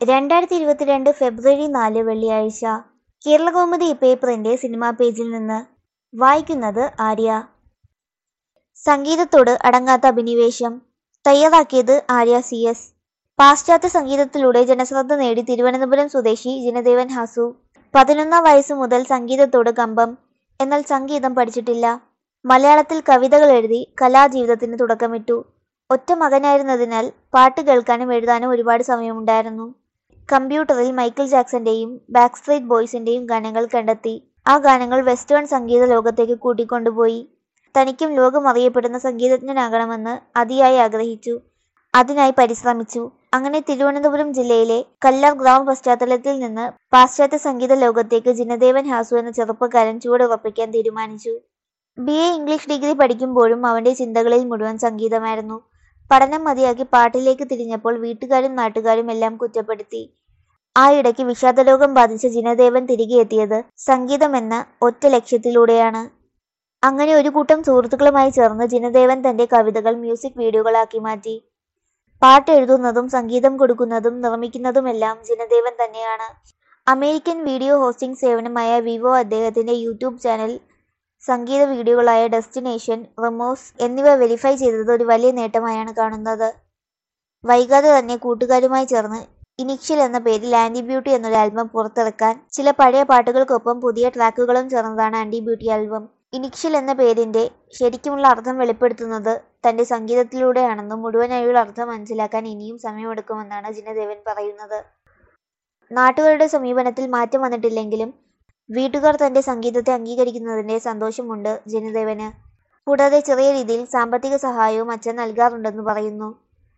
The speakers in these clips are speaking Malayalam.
രണ്ടായിരത്തി ഇരുപത്തിരണ്ട് ഫെബ്രുവരി നാല് വെള്ളിയാഴ്ച കേരളകൗമുദി പേപ്പറിന്റെ സിനിമാ പേജിൽ നിന്ന് വായിക്കുന്നത് ആര്യ സംഗീതത്തോട് അടങ്ങാത്ത അഭിനിവേശം തയ്യാറാക്കിയത് ആര്യ സി എസ് പാശ്ചാത്യ സംഗീതത്തിലൂടെ ജനശ്രദ്ധ നേടി തിരുവനന്തപുരം സ്വദേശി ജിനദേവൻ ഹാസു പതിനൊന്നാം വയസ്സു മുതൽ സംഗീതത്തോട് കമ്പം എന്നാൽ സംഗീതം പഠിച്ചിട്ടില്ല മലയാളത്തിൽ കവിതകൾ എഴുതി കലാജീവിതത്തിന് തുടക്കമിട്ടു ഒറ്റ മകനായിരുന്നതിനാൽ പാട്ട് കേൾക്കാനും എഴുതാനും ഒരുപാട് സമയമുണ്ടായിരുന്നു കമ്പ്യൂട്ടറിൽ മൈക്കിൾ ജാക്സന്റെയും ബാക്ക് സ്ട്രീറ്റ് ബോയ്സിന്റെയും ഗാനങ്ങൾ കണ്ടെത്തി ആ ഗാനങ്ങൾ വെസ്റ്റേൺ സംഗീത ലോകത്തേക്ക് കൂട്ടിക്കൊണ്ടുപോയി തനിക്കും ലോകം അറിയപ്പെടുന്ന സംഗീതജ്ഞനാകണമെന്ന് അതിയായി ആഗ്രഹിച്ചു അതിനായി പരിശ്രമിച്ചു അങ്ങനെ തിരുവനന്തപുരം ജില്ലയിലെ കല്ലാർ ഗ്രാമ പശ്ചാത്തലത്തിൽ നിന്ന് പാശ്ചാത്യ സംഗീത ലോകത്തേക്ക് ജിനദേവൻ ഹാസു എന്ന ചെറുപ്പക്കാരൻ ചുവടുറപ്പിക്കാൻ തീരുമാനിച്ചു ബി എ ഇംഗ്ലീഷ് ഡിഗ്രി പഠിക്കുമ്പോഴും അവന്റെ ചിന്തകളിൽ മുഴുവൻ സംഗീതമായിരുന്നു പഠനം മതിയാക്കി പാട്ടിലേക്ക് തിരിഞ്ഞപ്പോൾ വീട്ടുകാരും നാട്ടുകാരും എല്ലാം കുറ്റപ്പെടുത്തി ആ ഇടയ്ക്ക് വിഷാദരോഗം ബാധിച്ച ജിനദേവൻ തിരികെ എത്തിയത് സംഗീതം എന്ന ഒറ്റ ലക്ഷ്യത്തിലൂടെയാണ് അങ്ങനെ ഒരു കൂട്ടം സുഹൃത്തുക്കളുമായി ചേർന്ന് ജിനദേവൻ തന്റെ കവിതകൾ മ്യൂസിക് വീഡിയോകളാക്കി മാറ്റി പാട്ട് എഴുതുന്നതും സംഗീതം കൊടുക്കുന്നതും നിർമ്മിക്കുന്നതുമെല്ലാം ജിനദേവൻ തന്നെയാണ് അമേരിക്കൻ വീഡിയോ ഹോസ്റ്റിംഗ് സേവനമായ വിവോ അദ്ദേഹത്തിന്റെ യൂട്യൂബ് ചാനൽ സംഗീത വീഡിയോകളായ ഡെസ്റ്റിനേഷൻ റിമോസ് എന്നിവ വെരിഫൈ ചെയ്തത് ഒരു വലിയ നേട്ടമായാണ് കാണുന്നത് വൈകാതെ തന്നെ കൂട്ടുകാരുമായി ചേർന്ന് ഇനിഷ്യൽ എന്ന പേരിൽ ആന്റി ബ്യൂട്ടി എന്നൊരു ആൽബം പുറത്തിറക്കാൻ ചില പഴയ പാട്ടുകൾക്കൊപ്പം പുതിയ ട്രാക്കുകളും ചേർന്നതാണ് ആന്റി ബ്യൂട്ടി ആൽബം ഇനിഷ്യൽ എന്ന പേരിന്റെ ശരിക്കുമുള്ള അർത്ഥം വെളിപ്പെടുത്തുന്നത് തന്റെ സംഗീതത്തിലൂടെയാണെന്നും മുഴുവനായുള്ള അർത്ഥം മനസ്സിലാക്കാൻ ഇനിയും സമയമെടുക്കുമെന്നാണ് ജിനദേവൻ പറയുന്നത് നാട്ടുകാരുടെ സമീപനത്തിൽ മാറ്റം വന്നിട്ടില്ലെങ്കിലും വീട്ടുകാർ തന്റെ സംഗീതത്തെ അംഗീകരിക്കുന്നതിന്റെ സന്തോഷമുണ്ട് ജനദേവന് കൂടാതെ ചെറിയ രീതിയിൽ സാമ്പത്തിക സഹായവും അച്ഛൻ നൽകാറുണ്ടെന്ന് പറയുന്നു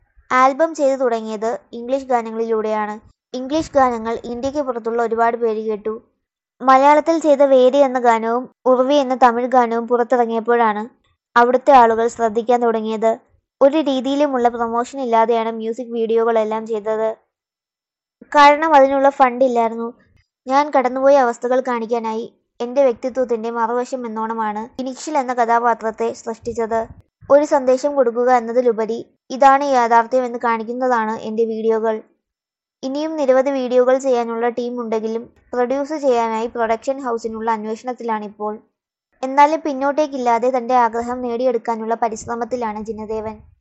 ആൽബം ചെയ്തു തുടങ്ങിയത് ഇംഗ്ലീഷ് ഗാനങ്ങളിലൂടെയാണ് ഇംഗ്ലീഷ് ഗാനങ്ങൾ ഇന്ത്യക്ക് പുറത്തുള്ള ഒരുപാട് പേര് കേട്ടു മലയാളത്തിൽ ചെയ്ത വേരി എന്ന ഗാനവും ഉർവി എന്ന തമിഴ് ഗാനവും പുറത്തിറങ്ങിയപ്പോഴാണ് അവിടുത്തെ ആളുകൾ ശ്രദ്ധിക്കാൻ തുടങ്ങിയത് ഒരു രീതിയിലുമുള്ള പ്രൊമോഷൻ ഇല്ലാതെയാണ് മ്യൂസിക് വീഡിയോകളെല്ലാം ചെയ്തത് കാരണം അതിനുള്ള ഫണ്ട് ഇല്ലായിരുന്നു ഞാൻ കടന്നുപോയ അവസ്ഥകൾ കാണിക്കാനായി എന്റെ വ്യക്തിത്വത്തിന്റെ മറുവശം എന്നോണമാണ് ഇനിഷ്യൽ എന്ന കഥാപാത്രത്തെ സൃഷ്ടിച്ചത് ഒരു സന്ദേശം കൊടുക്കുക എന്നതിലുപരി ഇതാണ് യാഥാർത്ഥ്യം എന്ന് കാണിക്കുന്നതാണ് എന്റെ വീഡിയോകൾ ഇനിയും നിരവധി വീഡിയോകൾ ചെയ്യാനുള്ള ടീം ഉണ്ടെങ്കിലും പ്രൊഡ്യൂസ് ചെയ്യാനായി പ്രൊഡക്ഷൻ ഹൗസിനുള്ള അന്വേഷണത്തിലാണിപ്പോൾ എന്നാലും പിന്നോട്ടേക്കില്ലാതെ തന്റെ ആഗ്രഹം നേടിയെടുക്കാനുള്ള പരിശ്രമത്തിലാണ് ജിനദേവൻ